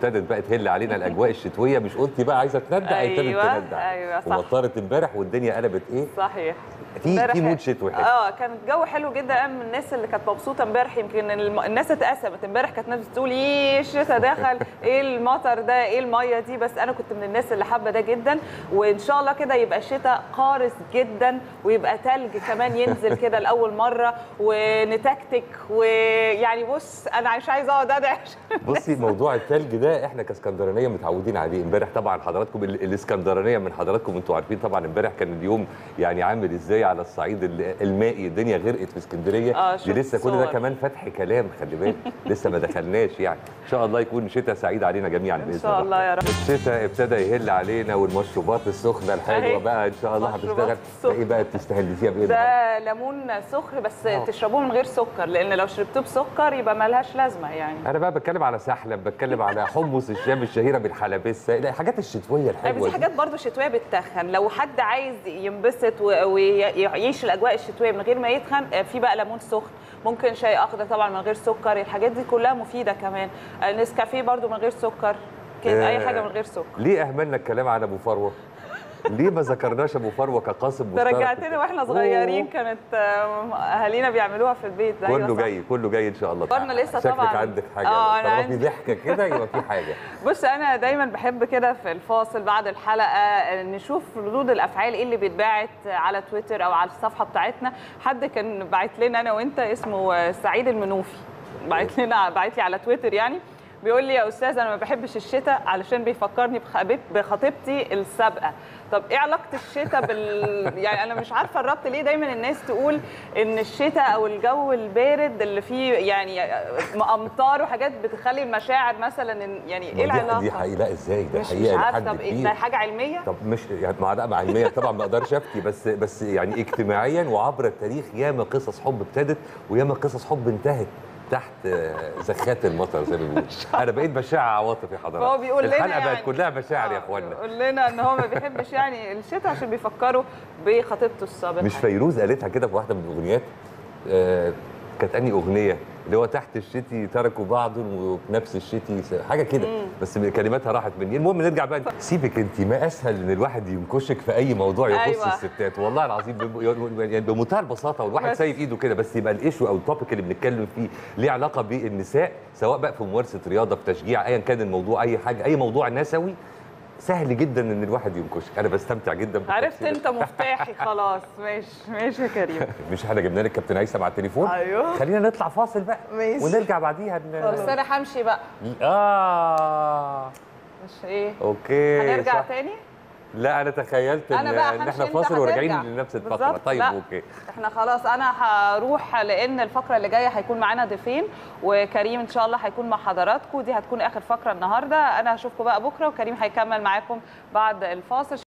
وابتدت بقى تهل علينا الاجواء الشتويه مش قلتي بقى عايزه تندع ابتدت أيوة، تندع أيوة، صح. ومطرت امبارح والدنيا قلبت ايه صحيح في امبارح- في مود شتوي حلو اه كان الجو حلو جدا انا من الناس اللي كانت مبسوطه امبارح يمكن الم... الناس اتقسمت امبارح كانت ناس بتقول ايه الشتاء دخل ايه المطر ده ايه الميه دي بس انا كنت من الناس اللي حابه ده جدا وان شاء الله كده يبقى الشتاء قارس جدا ويبقى تلج كمان ينزل كده لاول مره ونتكتك ويعني بص انا مش عايزه اقعد ادعي عشان بصي موضوع التلج ده احنا كاسكندرانيه متعودين عليه امبارح طبعا حضراتكم ال- الاسكندرانيه من حضراتكم انتوا عارفين طبعا امبارح كان اليوم يعني عامل ازاي على الصعيد ال- المائي الدنيا غرقت في اسكندريه آه، دي شفت لسه كل ده صور. كمان فتح كلام خلي بالك لسه ما دخلناش يعني ان شاء الله يكون شتاء سعيد علينا جميعا باذن ان شاء الله يا رب الشتاء ابتدى يهل علينا والمشروبات السخنه الحلوه أهي. بقى ان شاء الله مشروبات هتشتغل السخنة. ايه بقى بتستهلكيها بايه النهاردة؟ ده ليمون سخن بس آه. تشربوه من غير سكر لان لو شربتوه بسكر يبقى ملهاش لازمه يعني انا بقى بتكلم على سحلب بتكلم على حمص الشام الشهيره بالحلبسه لا الحاجات الشتويه بس الحلوه دي دي. حاجات برضو شتويه بتتخن لو حد عايز ينبسط و- ويعيش الاجواء الشتويه من غير ما يتخن آه، في بقى ليمون سخن ممكن شاي اخضر طبعا من غير سكر الحاجات دي كلها مفيده كمان آه، نسكافيه برضو من غير سكر كده اي آه. حاجه من غير سكر ليه اهملنا الكلام عن ابو فروه؟ ليه ما ذكرناش ابو فروه كقاسم ده مشترك؟ رجعتني واحنا صغيرين أوه. كانت آه، اهالينا بيعملوها في البيت أيوة كله صح. جاي كله جاي ان شاء الله برنا لسه شكلك طبعاً. عندك حاجه آه، أنا طالما في عندي. ضحكه كده يبقى في حاجه بص انا دايما بحب كده في الفاصل بعد الحلقه نشوف ردود الافعال ايه اللي بيتباعت على تويتر او على الصفحه بتاعتنا حد كان باعت لنا انا وانت اسمه سعيد المنوفي باعت لنا باعت لي على تويتر يعني بيقول لي يا استاذ انا ما بحبش الشتاء علشان بيفكرني بخبيب- بخطيبتي السابقه طب ايه علاقه الشتاء بال يعني انا مش عارفه الربط ليه دايما الناس تقول ان الشتاء او الجو البارد اللي فيه يعني امطار وحاجات بتخلي المشاعر مثلا إن- يعني ايه ما دي- العلاقه دي حقيقه لا ازاي ده مش حقيقه مش عارفه لحد طب إيه كبير ده حاجه علميه طب مش يعني مع لا مع علميا طبعا ما اقدرش افتي بس بس يعني اجتماعيا وعبر التاريخ ياما قصص حب ابتدت وياما قصص حب انتهت تحت آه، زخات المطر زي ما بيقولوا انا بقيت بشاع عواطفي حضرتك فهو بيقول لنا الحلقه يعني بقت كلها مشاعر يا آه، اخوانا يقول لنا ان هو ما بيحبش يعني الشتاء عشان بيفكروا بخطيبته السابقه مش فيروز قالتها كده في واحده من الاغنيات آه، كانت اني اغنيه اللي هو تحت الشتي تركوا بعض وفي نفس الشتي س- حاجه كده بس من كلماتها راحت مني المهم نرجع بقى سيبك انت ما اسهل ان الواحد ينكشك في اي موضوع يخص أيوة. الستات والله العظيم بم- يعني بمنتهى البساطه والواحد بس. سايب ايده كده بس يبقى الايشو او التوبيك اللي بنتكلم فيه ليه علاقه بالنساء سواء بقى في ممارسه رياضه في تشجيع ايا كان الموضوع اي حاجه اي موضوع نسوي سهل جدا ان الواحد ينكشك انا بستمتع جدا عرفت بالتفسير انت مفتاحي خلاص ماشي ماشي يا كريم مش احنا جبنا لك كابتن هيثم على التليفون أيوه. خلينا نطلع فاصل بقى ماشي. ونرجع بعديها بس ن... انا همشي بقى اه مش ايه اوكي هنرجع صح. تاني لا انا تخيلت ان, أنا بقى إن احنا همشي، أنت فاصل وراجعين هترجع. لنفس الفقره بالظبط، طيب لا. اوكي احنا خلاص انا هروح لان الفقره اللي جايه هيكون معانا ضيفين وكريم ان شاء الله هيكون مع حضراتكم دي هتكون اخر فقره النهارده انا هشوفكم بقى بكره وكريم هيكمل معاكم بعد الفاصل